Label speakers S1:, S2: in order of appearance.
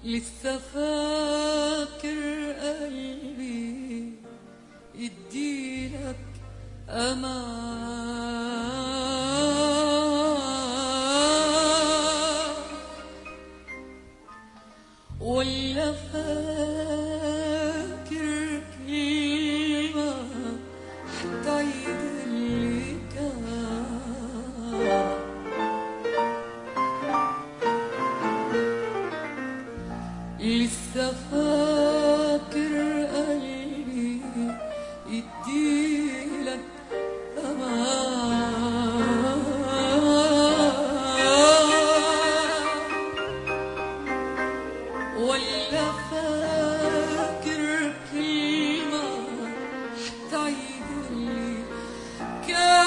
S1: لسه فاكر قلبي يديلك أمان ولا فاكر كلمة تعيد اللي كان لسه فاكر قلبي يديلك أمان ولا فاكر كلمة تعيد اللي كان